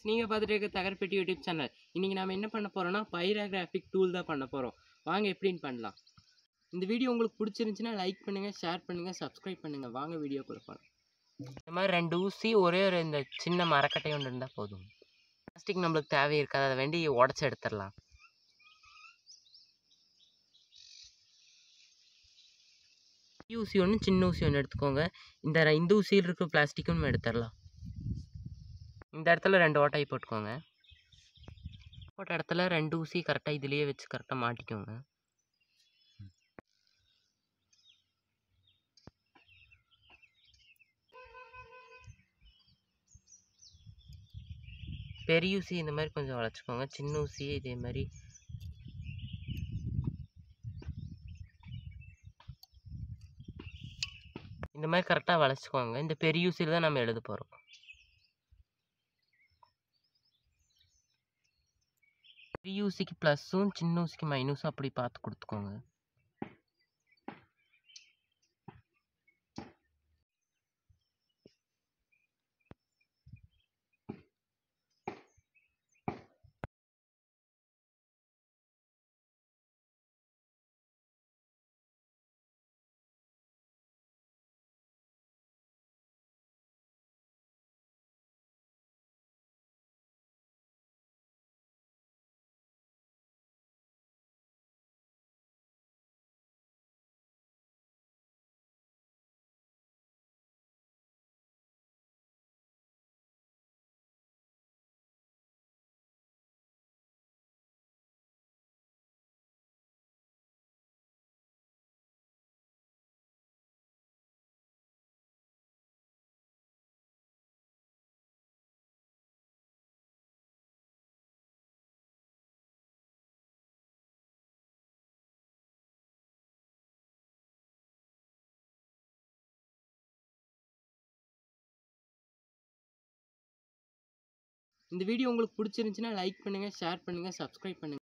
friends நீங்கள் பார்த்துட்டு இருக்க தகர்பெட்டி யூடியூப் சேனல் இன்றைக்கி நம்ம என்ன பண்ண போகிறோம்னா பைராகிராஃபிக் டூல் தான் பண்ண போகிறோம் வாங்க எப்படின்னு பண்ணலாம் இந்த வீடியோ உங்களுக்கு பிடிச்சிருந்துச்சுன்னா லைக் பண்ணுங்கள் ஷேர் பண்ணுங்கள் சப்ஸ்கிரைப் பண்ணுங்கள் வாங்க வீடியோக்குள்ள போகலாம் இந்த மாதிரி ரெண்டு ஊசி ஒரே ஒரு இந்த சின்ன மரக்கட்டை ஒன்று இருந்தால் போதும் பிளாஸ்டிக் நம்மளுக்கு தேவை இருக்காது அதை வேண்டி உடச்சி எடுத்துடலாம் பெரிய ஊசி ஒன்று சின்ன ஊசி ஒன்று எடுத்துக்கோங்க இந்த ர- இந்த ஊசியில் இருக்க பிளாஸ்டிக்கும் எடுத்துடலாம் இந்த இடத்துல ரெண்டு ஓட்டாய் போட்டுக்கோங்க போட்ட இடத்துல ரெண்டு ஊசி கரெக்டாக இதுலேயே வச்சு கரெக்டாக மாட்டிக்கோங்க பெரிய ஊசி இந்த மாதிரி கொஞ்சம் வளைச்சிக்கோங்க சின்ன ஊசியே இதே மாதிரி இந்த மாதிரி கரெக்டாக வளைச்சிக்கோங்க இந்த பெரிய ஊசியில் தான் நம்ம எழுத போகிறோம் பெரிய ஊசிக்கு ப்ளஸ்ஸும் சின்ன ஊசிக்கு மைனஸும் அப்படி பார்த்து கொடுத்துக்கோங்க இந்த வீடியோ உங்களுக்கு பிடிச்சிருந்துச்சுன்னா லைக் பண்ணுங்கள் ஷேர் பண்ணுங்கள் சப்ஸ்கிரைப் பண்ணுங்கள்